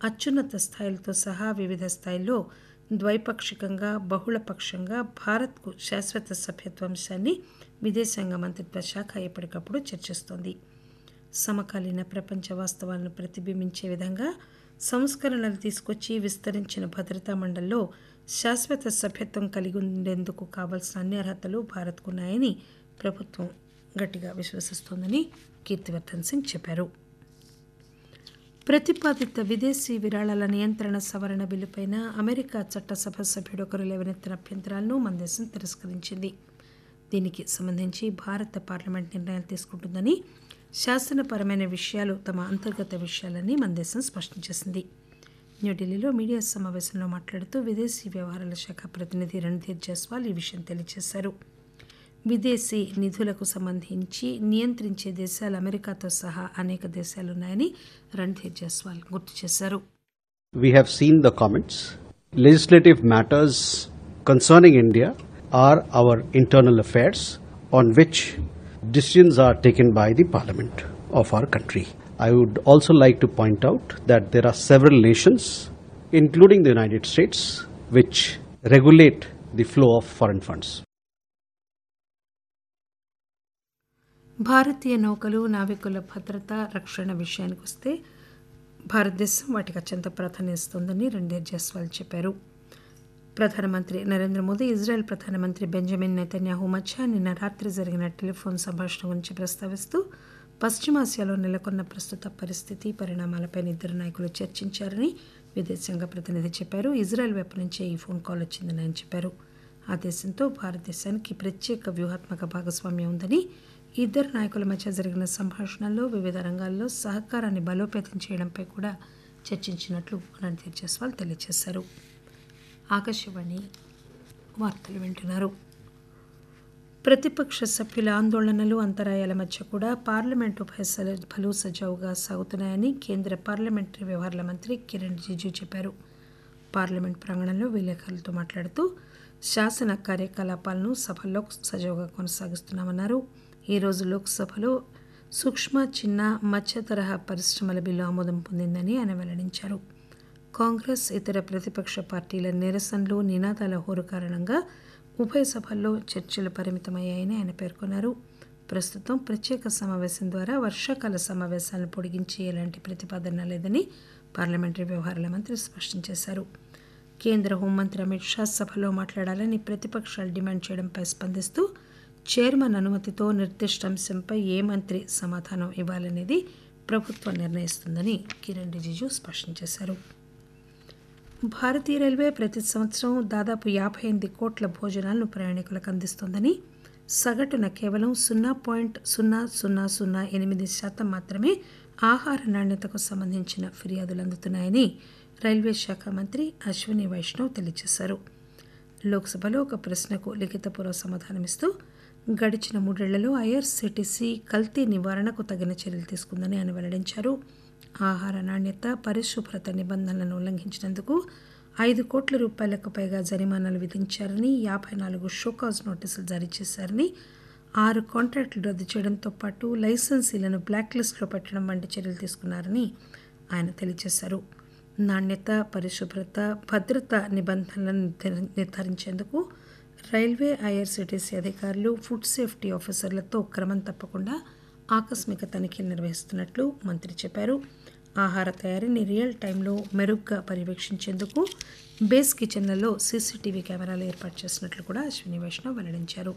అత్యున్నత స్థాయిలతో సహా వివిధ స్థాయిల్లో ద్వైపాక్షికంగా బహుళపక్షంగా భారత్కు శాశ్వత సభ్యత్వ అంశాన్ని విదేశాంగ మంత్రిత్వ శాఖ ఎప్పటికప్పుడు చర్చిస్తోంది సమకాలీన ప్రపంచ వాస్తవాలను ప్రతిబింబించే విధంగా సంస్కరణలు తీసుకొచ్చి విస్తరించిన భద్రతా మండలిలో శాశ్వత సభ్యత్వం కలిగి ఉండేందుకు కావాల్సిన అన్ని అర్హతలు భారత్కున్నాయని ప్రభుత్వం గట్టిగా విశ్వసిస్తోందని కీర్తివర్ధన్ సింగ్ చెప్పారు ప్రతిపాదిత విదేశీ విరాళాల నియంత్రణ సవరణ బిల్లుపైన అమెరికా చట్టసభ సభ్యుడొకరు లేవనెత్తిన అభ్యంతరాలను మన దేశం తిరస్కరించింది దీనికి సంబంధించి భారత పార్లమెంట్ నిర్ణయాలు తీసుకుంటుందని శాసనపరమైన విషయాలు తమ అంతర్గత విషయాలని మన దేశం స్పష్టం చేసింది న్యూఢిల్లీలో మీడియా సమావేశంలో మాట్లాడుతూ విదేశీ వ్యవహారాల శాఖ ప్రతినిధి రణ్ధీర్ జైస్వాల్ ఈ విషయం తెలియజేశారు విదేశీ నిధులకు సంబంధించి నియంత్రించే దేశాలు అమెరికాతో సహా అనేక దేశాలున్నాయని రణ్ధీర్ జైస్వాల్ గుర్తు చేశారు We have seen the comments. Legislative matters concerning India are our internal affairs on which decisions are taken by the Parliament of our country. I would also like to point out that there are several nations, including the United States, which regulate the flow of foreign funds. భారతీయ నౌకలు నావికుల భద్రత రక్షణ విషయానికి వస్తే భారతదేశం వాటికి అత్యంత ప్రాధాన్యత ఇస్తోందని రణ్ధీర్ జైస్వాల్ చెప్పారు ప్రధానమంత్రి నరేంద్ర మోదీ ఇజ్రాయెల్ ప్రధానమంత్రి బెంజమిన్ నెతన్యాహు మధ్య నిన్న రాత్రి జరిగిన టెలిఫోన్ సంభాషణ గురించి ప్రస్తావిస్తూ పశ్చిమాసియాలో నెలకొన్న ప్రస్తుత పరిస్థితి పరిణామాలపై ఇద్దరు నాయకులు చర్చించారని విదేశాంగ ప్రతినిధి చెప్పారు ఇజ్రాయెల్ వైపు నుంచే ఈ ఫోన్ కాల్ వచ్చిందని ఆయన చెప్పారు ఆ దేశంతో భారతదేశానికి ప్రత్యేక వ్యూహాత్మక భాగస్వామ్యం ఉందని ఇద్దరు నాయకుల మధ్య జరిగిన సంభాషణల్లో వివిధ రంగాల్లో సహకారాన్ని బలోపేతం చేయడంపై కూడా చర్చించినట్లు రణధీర్ జైస్వాల్ తెలియజేశారు ఆకాశవాణి వార్తలు వింటున్నారు ప్రతిపక్ష సభ్యుల ఆందోళనలు అంతరాయాల మధ్య కూడా పార్లమెంటు ఉభయ సభలు సజావుగా సాగుతున్నాయని కేంద్ర పార్లమెంటరీ వ్యవహారాల మంత్రి కిరణ్ రిజిజు చెప్పారు పార్లమెంట్ ప్రాంగణంలో విలేకరులతో మాట్లాడుతూ శాసన కార్యకలాపాలను సభల్లో సజావుగా కొనసాగిస్తున్నామన్నారు ఈరోజు లోక్సభలో సూక్ష్మ చిన్న మధ్య తరహా పరిశ్రమల బిల్లు ఆమోదం పొందిందని ఆయన వెల్లడించారు కాంగ్రెస్ ఇతర ప్రతిపక్ష పార్టీల నిరసనలు నినాదాల హోరు కారణంగా ఉభయ సభల్లో చర్చలు పరిమితమయ్యాయని ఆయన పేర్కొన్నారు ప్రస్తుతం ప్రత్యేక సమావేశం ద్వారా వర్షాకాల సమావేశాలను పొడిగించి ఎలాంటి ప్రతిపాదన లేదని పార్లమెంటరీ వ్యవహారాల మంత్రి స్పష్టం చేశారు కేంద్ర హోంమంత్రి అమిత్ షా సభలో మాట్లాడాలని ప్రతిపక్షాలు డిమాండ్ చేయడంపై స్పందిస్తూ చైర్మన్ అనుమతితో నిర్దిష్ట అంశంపై ఏ మంత్రి సమాధానం ఇవ్వాలనేది ప్రభుత్వం నిర్ణయిస్తుందని కిరణ్ రిజిజు స్పష్టం చేశారు భారతీయ రైల్వే ప్రతి సంవత్సరం దాదాపు యాభై ఎనిమిది కోట్ల భోజనాలను ప్రయాణికులకు అందిస్తోందని సగటున కేవలం సున్నా పాయింట్ సున్నా సున్నా సున్నా ఎనిమిది శాతం మాత్రమే ఆహార నాణ్యతకు సంబంధించిన ఫిర్యాదులు అందుతున్నాయని రైల్వే శాఖ మంత్రి అశ్విని వైష్ణవ్ తెలియజేశారు లోక్సభలో ఒక ప్రశ్నకు లిఖితపూర్వ సమాధానమిస్తూ గడిచిన మూడేళ్లలో ఐఆర్సీటీసీ కల్తీ నివారణకు తగిన చర్యలు తీసుకుందని ఆయన వెల్లడించారు ఆహార నాణ్యత పరిశుభ్రత నిబంధనలను ఉల్లంఘించినందుకు ఐదు కోట్ల రూపాయలకు పైగా జరిమానాలు విధించారని యాభై నాలుగు షోకాజ్ నోటీసులు జారీ చేశారని ఆరు కాంట్రాక్టులు రద్దు చేయడంతో పాటు లైసెన్సీలను బ్లాక్ లిస్టులో పెట్టడం వంటి చర్యలు తీసుకున్నారని ఆయన తెలియజేశారు నాణ్యత పరిశుభ్రత భద్రత నిబంధనలను నిర్ధ- నిర్ధారించేందుకు రైల్వే ఐఆర్సీటీసీ అధికారులు ఫుడ్ సేఫ్టీ ఆఫీసర్లతో క్రమం తప్పకుండా ఆకస్మిక తనిఖీలు నిర్వహిస్తున్నట్లు మంత్రి చెప్పారు ఆహార తయారీని రియల్ టైంలో మెరుగ్గా పర్యవేక్షించేందుకు బేస్ కిచెన్లలో సీసీటీవీ కెమెరాలు ఏర్పాటు చేసినట్లు కూడా అశ్విని వైష్ణవ్ వెల్లడించారు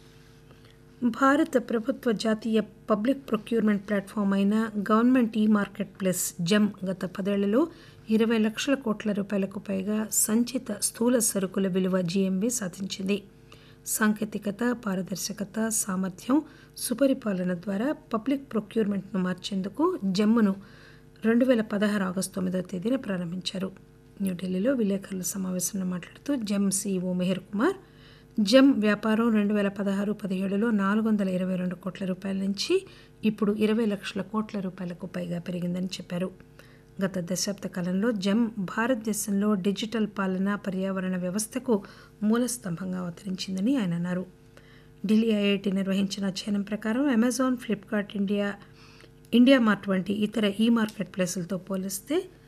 భారత ప్రభుత్వ జాతీయ పబ్లిక్ ప్రొక్యూర్మెంట్ ప్లాట్ఫామ్ అయిన government e marketplace GeM గత పదేళ్లలో ఇరవై లక్షల కోట్ల రూపాయలకు పైగా సంచిత స్థూల సరుకుల విలువ జీఎంబీ సాధించింది సాంకేతికత పారదర్శకత సామర్థ్యం సుపరిపాలన ద్వారా పబ్లిక్ ప్రొక్యూర్మెంట్ను మార్చేందుకు జమ్మును రెండు వేల పదహారు ఆగస్టు తొమ్మిదవ తేదీన ప్రారంభించారు న్యూఢిల్లీలో విలేకరుల సమావేశంలో మాట్లాడుతూ జమ్ సీఈఓ మెహర్ కుమార్ జమ్ వ్యాపారం రెండు వేల పదహారు పదిహేడులో నాలుగు వందల ఇరవై రెండు కోట్ల రూపాయల నుంచి ఇప్పుడు ఇరవై లక్షల కోట్ల రూపాయలకు పైగా పెరిగిందని చెప్పారు గత దశాబ్ద కాలంలో జమ్ భారతదేశంలో డిజిటల్ పాలన పర్యావరణ వ్యవస్థకు మూలస్తంభంగా అవతరించిందని ఆయన అన్నారు ఢిల్లీ ఐఐటి నిర్వహించిన అధ్యయనం ప్రకారం Amazon Flipkart India India Mart వంటి ఇతర ఈ మార్కెట్ ప్లేసులతో పోలిస్తే